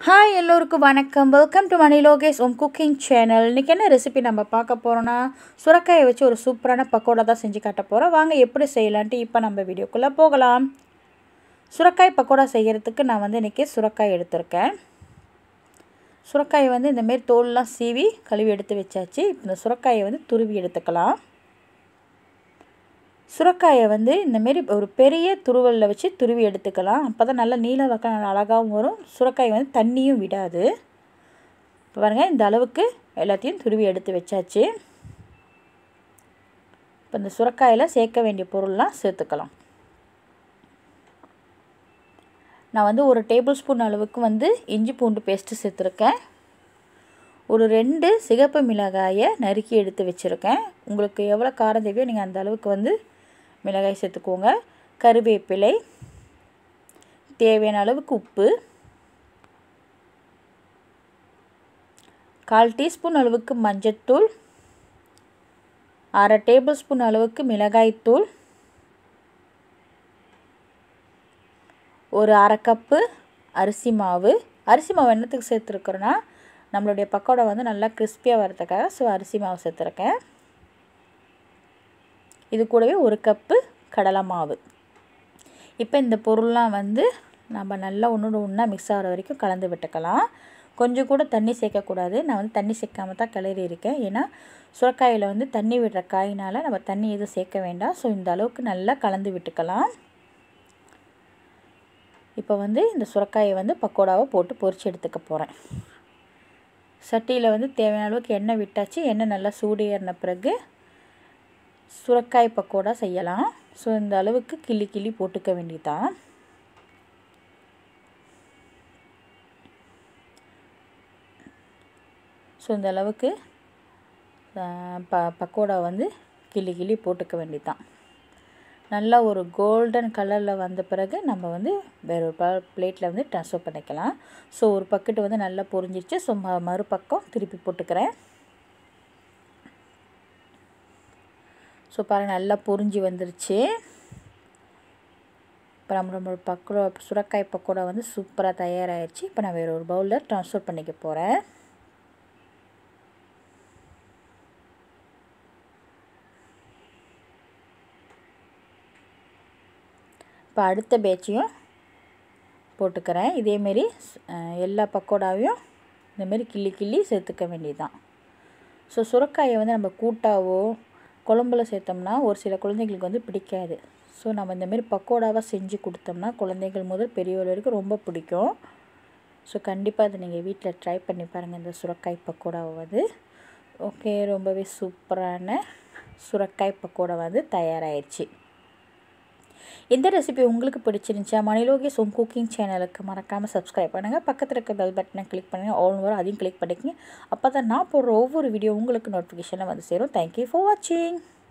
hi எல்லோருக்கும் வணக்கம் welcome to Mani Lokesh உம் குக்கிங் சேனல் இன்றைக்கி என்ன ரெசிபி நம்ம பார்க்க போகிறோன்னா சுரக்காயை வச்சு ஒரு சூப்பரான பக்கோடா தான் செஞ்சு காட்ட போகிறோம் வாங்க எப்படி செய்யலான்ட்டு இப்போ நம்ம வீடியோக்குள்ளே போகலாம் சுரக்காய் பக்கோடா செய்கிறதுக்கு நான் வந்து இன்றைக்கி சுரக்காய் எடுத்திருக்கேன் சுரக்காயை வந்து இந்தமாரி தோல்லாம் சீவி கழுவி எடுத்து வச்சாச்சு இப்போ இந்த சுரக்காயை வந்து துருவி எடுத்துக்கலாம் சுரக்காயை வந்து இந்தமாரி ஒரு பெரிய துருவலில் வச்சு துருவி எடுத்துக்கலாம் அப்போ தான் நல்லா நீல வக்கம் நல்லா அழகாகவும் வரும் சுரக்காய் வந்து தண்ணியும் விடாது இப்போ பாருங்கள் இந்த அளவுக்கு எல்லாத்தையும் துருவி எடுத்து வச்சாச்சு இப்போ இந்த சுரக்காயில் சேர்க்க வேண்டிய பொருள்லாம் சேர்த்துக்கலாம் நான் வந்து ஒரு டேபிள் ஸ்பூன் அளவுக்கு வந்து இஞ்சி பூண்டு பேஸ்ட்டு சேர்த்துருக்கேன் ஒரு ரெண்டு சிகப்பு மிளகாயை நறுக்கி எடுத்து வச்சுருக்கேன் உங்களுக்கு எவ்வளோ காரம் தேவையோ நீங்கள் அந்த அளவுக்கு வந்து மிளகாய் சேர்த்துக்கோங்க கருவேப்பிலை தேவையான அளவுக்கு உப்பு கால் டீஸ்பூன் அளவுக்கு மஞ்சத்தூள் அரை டேபிள் ஸ்பூன் அளவுக்கு மிளகாய்த்தூள் ஒரு அரை கப்பு அரிசி மாவு அரிசி மாவு என்னத்துக்கு சேர்த்துருக்குறோன்னா நம்மளுடைய பக்கோடா வந்து நல்லா கிறிஸ்பியாக வரதுக்காக ஸோ அரிசி மாவு சேர்த்துருக்கேன் இது கூடவே ஒரு கப்பு கடலை மாவு இப்போ இந்த பொருள்லாம் வந்து நம்ம நல்லா ஒன்றோட ஒன்றா மிக்ஸ் ஆகிற வரைக்கும் கலந்து விட்டுக்கலாம் கொஞ்சம் கூட தண்ணி சேர்க்கக்கூடாது நான் வந்து தண்ணி சேர்க்காம தான் கிளறி இருக்கேன் ஏன்னா சுரக்காயில் வந்து தண்ணி விடுற காயினால் நம்ம தண்ணி எதுவும் சேர்க்க வேண்டாம் ஸோ இந்த அளவுக்கு நல்லா கலந்து விட்டுக்கலாம் இப்போ வந்து இந்த சுரக்காயை வந்து பக்கோடாவை போட்டு பொரித்து எடுத்துக்க போகிறேன் சட்டியில் வந்து தேவையான அளவுக்கு எண்ணெய் விட்டாச்சு எண்ணெய் நல்லா சூடு ஏறின பிறகு சுரக்காய் பக்கோடா செய்யலாம் ஸோ இந்த அளவுக்கு கிள்ளி கிள்ளி போட்டுக்க வேண்டியதான் ஸோ இந்த அளவுக்கு ப பக்கோடா வந்து கிள்ளி கிள்ளி போட்டுக்க வேண்டியதான் நல்லா ஒரு கோல்டன் கலரில் வந்த பிறகு நம்ம வந்து வேறு ஒரு பிளேட்டில் வந்து ட்ரான்ஸ்ஃபர் பண்ணிக்கலாம் ஸோ ஒரு பக்கெட்டு வந்து நல்லா பொரிஞ்சிருச்சு ஸோ ம மறுபக்கம் திருப்பி போட்டுக்கிறேன் ஸோ பாருங்கள் நல்லா பொரிஞ்சு வந்துருச்சு இப்போ நம்ம நம்ம பக்கோடா சுரக்காய் பக்கோடா வந்து சூப்பராக தயாராகிடுச்சு இப்போ நான் வேறு ஒரு பவுலில் ட்ரான்ஸ்ஃபர் பண்ணிக்க போகிறேன் இப்போ அடுத்த பேட்சையும் போட்டுக்கிறேன் இதேமாரி எல்லா பக்கோடாவையும் இந்தமாரி கிள்ளி கிள்ளி சேர்த்துக்க வேண்டியதுதான் ஸோ சுரக்காயை வந்து நம்ம கூட்டாவோ குழம்புல சேர்த்தோம்னா ஒரு சில குழந்தைங்களுக்கு வந்து பிடிக்காது ஸோ நம்ம இந்தமாரி பக்கோடாவாக செஞ்சு கொடுத்தோம்னா குழந்தைகள் முதல் பெரியவர் வரைக்கும் ரொம்ப பிடிக்கும் ஸோ கண்டிப்பாக அதை நீங்கள் வீட்டில் ட்ரை பண்ணி பாருங்கள் இந்த சுரக்காய் பக்கோடாவை வந்து ஓகே ரொம்பவே சூப்பரான சுரக்காய் பக்கோடா வந்து தயாராகிடுச்சு இந்த ரெசிபி உங்களுக்கு பிடிச்சிருந்துச்சா மணிலோகேஷ் ஹோம் குக்கிங் சேனலுக்கு மறக்காமல் சப்ஸ்கிரைப் பண்ணுங்கள் பக்கத்தில் இருக்க பெல் பட்டனை கிளிக் பண்ணுங்கள் ஆல் வரும் அதையும் கிளிக் பண்ணிக்கங்க அப்போ தான் நான் போடுற ஒவ்வொரு வீடியோ உங்களுக்கு நோட்டிஃபிகேஷனில் வந்து சேரும் தேங்க்யூ ஃபார் வாட்சிங்